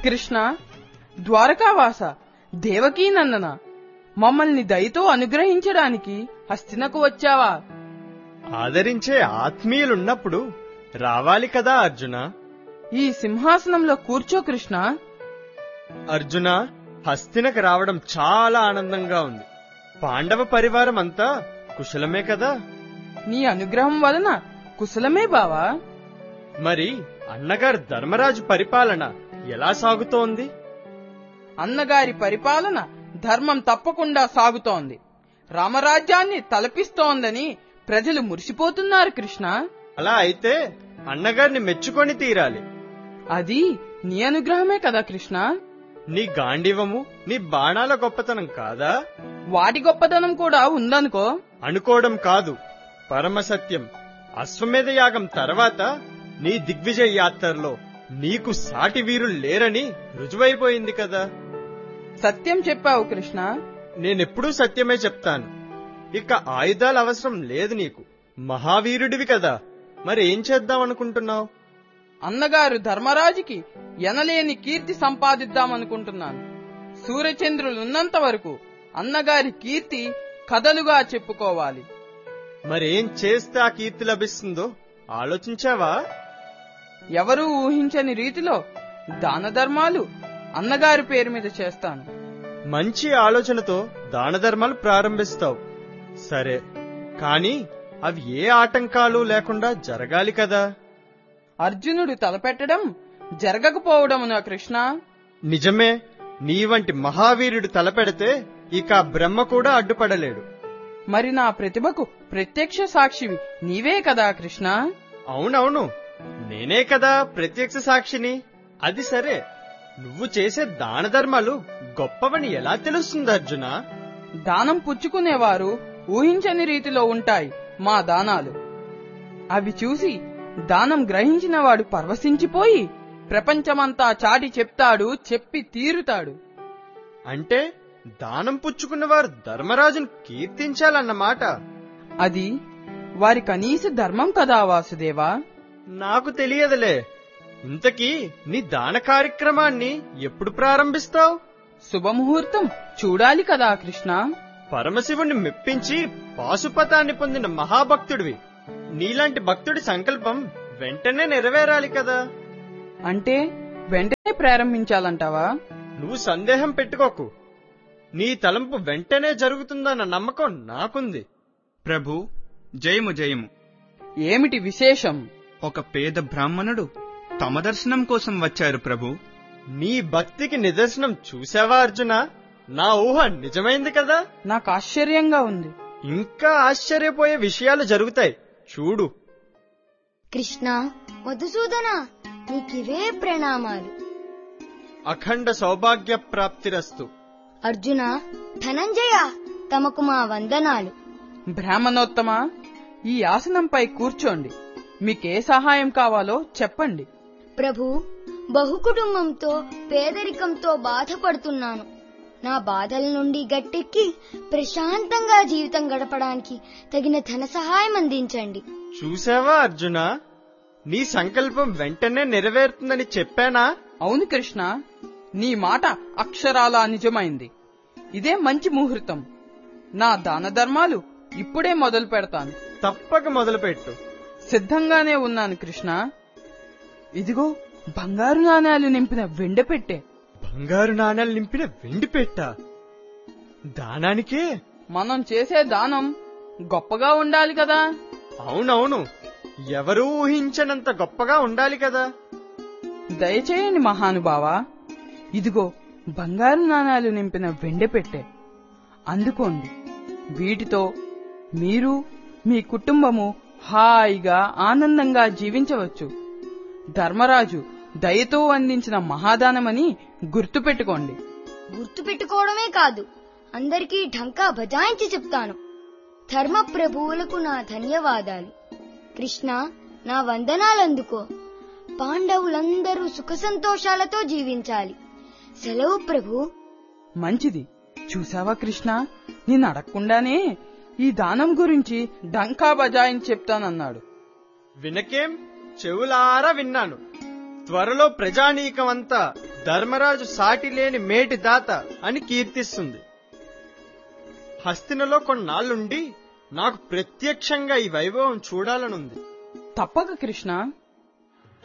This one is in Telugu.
కృష్ణ ద్వారకావాస దేవకీనందన మమ్మల్ని దయతో అనుగ్రహించడానికి హస్తినకు వచ్చావా ఆదరించే ఆత్మీయులున్నప్పుడు రావాలి కదా అర్జున ఈ సింహాసనంలో కూర్చో కృష్ణ అర్జున హస్తినకు రావడం చాలా ఆనందంగా ఉంది పాండవ పరివారం అంతా కుశలమే కదా నీ అనుగ్రహం వలన కుశలమే బావా మరి అన్నగారు ధర్మరాజు పరిపాలన ఎలా సాగుతోంది అన్నగారి పరిపాలన ధర్మం తప్పకుండా సాగుతోంది రామరాజ్యాన్ని తలపిస్తోందని ప్రజలు మురిసిపోతున్నారు కృష్ణ అలా అయితే అన్నగారిని మెచ్చుకొని తీరాలి అది నీ అనుగ్రహమే కదా కృష్ణ నీ గాండివము నీ బాణాల గొప్పతనం కాదా వాటి గొప్పతనం కూడా ఉందనుకో అనుకోవడం కాదు పరమసత్యం అశ్వమేధ యాగం తర్వాత నీ దిగ్విజయ యాత్రలో నీకు సాటి వీరులు లేరని రుజువైపోయింది కదా సత్యం చెప్పావు కృష్ణ నేనెప్పుడూ సత్యమే చెప్తాను ఇక ఆయుధాల అవసరం లేదు నీకు మహావీరుడివి కదా మరి ఏం చేద్దాం అనుకుంటున్నావు అన్నగారు ధర్మరాజుకి ఎనలేని కీర్తి సంపాదిద్దామనుకుంటున్నాను సూర్యచంద్రులున్నంత వరకు అన్నగారి కీర్తి కథలుగా చెప్పుకోవాలి మరేం చేస్తే ఆ కీర్తి లభిస్తుందో ఆలోచించావా ఎవరూ ఊహించని రీతిలో దాన ధర్మాలు అన్నగారి పేరు మీద చేస్తాను మంచి ఆలోచనతో దాన ధర్మాలు ప్రారంభిస్తావు సరే కాని అవి ఏ ఆటంకాలు లేకుండా జరగాలి కదా అర్జునుడు తలపెట్టడం జరగకపోవడమునా కృష్ణ నిజమే నీ వంటి మహావీరుడు తలపెడితే ఇక ఆ బ్రహ్మ కూడా అడ్డుపడలేడు మరి నా ప్రతిభకు ప్రత్యక్ష సాక్షివి నీవే కదా కృష్ణ అవునవును నేనే కదా ప్రత్యక్ష సాక్షిని అది సరే నువ్వు చేసే దాన ధర్మాలు గొప్పవని ఎలా తెలుస్తుంది అర్జున దానం పుచ్చుకునేవారు ఊహించని రీతిలో ఉంటాయి మా దానాలు అవి చూసి దానం గ్రహించిన వాడు పరవశించిపోయి ప్రపంచమంతా చాటి చెప్తాడు చెప్పి తీరుతాడు అంటే దానం పుచ్చుకున్నవారు ధర్మరాజును కీర్తించాలన్నమాట అది వారి కనీస ధర్మం కదా వాసుదేవా నాకు తెలియదులే ఇంతకీ నీ దాన కార్యక్రమాన్ని ఎప్పుడు ప్రారంభిస్తావు శుభముహూర్తం చూడాలి కదా కృష్ణ పరమశివుణ్ణి మెప్పించి పాశుపతాన్ని పొందిన మహాభక్తుడివి నీలాంటి భక్తుడి సంకల్పం వెంటనే నెరవేరాలి కదా అంటే వెంటనే ప్రారంభించాలంటావా నువ్వు సందేహం పెట్టుకోకు నీ తలంపు వెంటనే జరుగుతుందన్న నమ్మకం నాకుంది ప్రభు జయము జయము ఏమిటి విశేషం ఒక పేద బ్రాహ్మణుడు తమ దర్శనం కోసం వచ్చారు ప్రభు నీ భక్తికి నిదర్శనం చూసావా అర్జున నా ఊహ నిజమైంది కదా నాకు ఆశ్చర్యంగా ఉంది ఇంకా ఆశ్చర్యపోయే విషయాలు జరుగుతాయి చూడు కృష్ణ మధుసూదన నీకివే ప్రణామాలు అఖండ సౌభాగ్య ప్రాప్తిరస్తు అర్జున ధనంజయ తమకు మా వందనాలు బ్రాహ్మణోత్తమ ఈ ఆసనంపై కూర్చోండి మీకే సహాయం కావాలో చెప్పండి ప్రభు బహుకుటుంబంతో పేదరికంతో బాధపడుతున్నాను నా బాధల నుండి గట్టెక్కి ప్రశాంతంగా జీవితం గడపడానికి తగిన ధన సహాయం అందించండి చూసావా అర్జున నీ సంకల్పం వెంటనే నెరవేరుతుందని చెప్పానా అవును కృష్ణ నీ మాట అక్షరాలా నిజమైంది ఇదే మంచి ముహూర్తం నా దాన ధర్మాలు ఇప్పుడే మొదలు పెడతాను తప్పక మొదలుపెట్టు సిద్ధంగానే ఉన్నాను కృష్ణ ఇదిగో బంగారు నాణేలు నింపిన వెండ పెట్టే బంగారు నాణాలు నింపిన వెండి పెట్ట దానానికే మనం చేసే దానం గొప్పగా ఉండాలి కదా అవునవును ఎవరూ ఊహించనంత గొప్పగా ఉండాలి కదా దయచేయండి మహానుభావా ఇదిగో బంగారు నాణాలు నింపిన వెండె పెట్టె అందుకోండి వీటితో మీరు మీ కుటుంబము హాయిగా ఆనందంగా జీవించవచ్చు ధర్మరాజు దయతో అందించిన మహాదానమని గుర్తుపెట్టుకోండి గుర్తు పెట్టుకోవడమే కాదు అందరికీ ఢంకా బజాయించి చెప్తాను ధర్మ ప్రభువులకు నా ధన్యవాదాలు కృష్ణ నా వందనాలందుకో పాండవులందరూ సుఖ సంతోషాలతో జీవించాలి సెలవు ప్రభు మంచిది చూసావా కృష్ణ నేను అడగకుండానే ఈ దానం గురించి డంకా బజాయిని చెప్తానన్నాడు వినకేం చెవులారా విన్నాను త్వరలో ప్రజానీకమంతా ధర్మరాజు సాటి లేని మేటి దాత అని కీర్తిస్తుంది హస్తినలో కొన్నాళ్ళుండి నాకు ప్రత్యక్షంగా ఈ వైభవం చూడాలనుంది తప్పక కృష్ణ